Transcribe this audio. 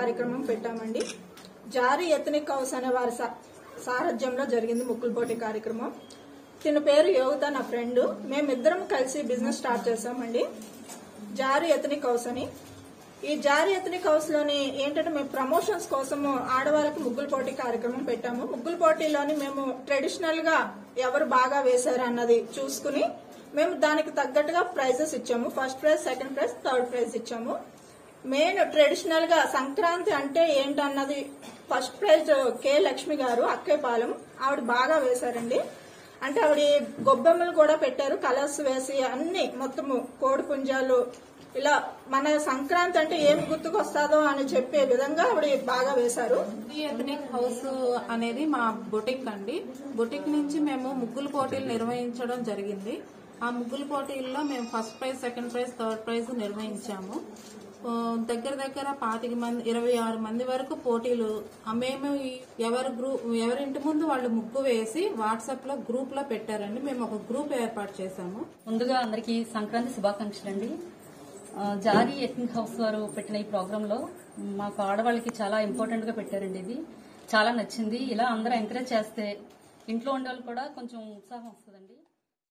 కార్యక్రమం పెట్టామండి జారీ ఎథనిక్ హౌస్ అనే వారి సా- సారథ్యంలో జరిగింది ముగ్గుల పోటీ కార్యక్రమం తిన పేరు యోగిత నా ఫ్రెండ్ మేమిద్దరం కలిసి బిజినెస్ స్టార్ట్ చేసామండి జారీ ఎథనిక్ హౌస్ అని ఈ జారీ ఎథనిక్ హౌస్ లోని ఏంటంటే మేము ప్రమోషన్స్ కోసము ఆడవాళ్ళకి ముగ్గుల పోటీ కార్యక్రమం పెట్టాము ముగ్గుల పోటీలోని మేము ట్రెడిషనల్ గా ఎవరు బాగా వేశారు అన్నది చూసుకుని మేము దానికి తగ్గట్టుగా ప్రైజెస్ ఇచ్చాము first prize second prize third prize ఇచ్చాము మెయిన్ ట్రెడిషనల్ గా సంక్రాంతి అంటే ఏంటన్నది ఫస్ట్ ప్రైజ్ కె లక్ష్మి గారు అక్కేపాలెం ఆవిడ బాగా వేశారండి అంటే ఆవిడ గొబ్బెమ్మలు కూడా పెట్టారు కలర్స్ వేసి అన్ని మొత్తము కోడి పుంజాలు ఇలా మన సంక్రాంతి అంటే ఏమి గుర్తుకొస్తాదో అని చెప్పే విధంగా ఆవిడ బాగా వేశారు ఈ ఎథనిక్ హౌస్ అనేది మా బొటిక్ అండి బొటిక్ నుంచి మేము ముగ్గులు పోటీలు నిర్వహించడం జరిగింది ఆ ముగ్గులు పోటీల్లో మేము first prize second prize third prize నిర్వహించాము ఆ, దగ్గర దగ్గర పాతిక మంది ఇరవై ఆరు మంది వరకు పోటీలు ఆ, మేము ఈ- ఎవరి గ్రూప్ ఎవరింటి ముందు వాళ్ళు ముగ్గు వేసి వాట్సాప్ లో గ్రూప్ లో పెట్టారండి మేము ఒక గ్రూప్ ఏర్పాటు చేశాము ముందుగా అందరికీ సంక్రాంతి శుభాకాంక్షలు అండి ఆ, జారీ ఎథనిక్ హౌస్ వారు పెట్టిన ఈ ప్రోగ్రామ్ లో మాకు ఆడవాళ్ళకి చాలా ఇంపార్టెంట్ గా పెట్టారండి ఇది చాలా నచ్చింది ఇలా అందరూ ఎంకరేజ్ చేస్తే ఇంట్లో ఉండే వాళ్ళు కూడా కొంచెం ఉత్సాహం వస్తుందండి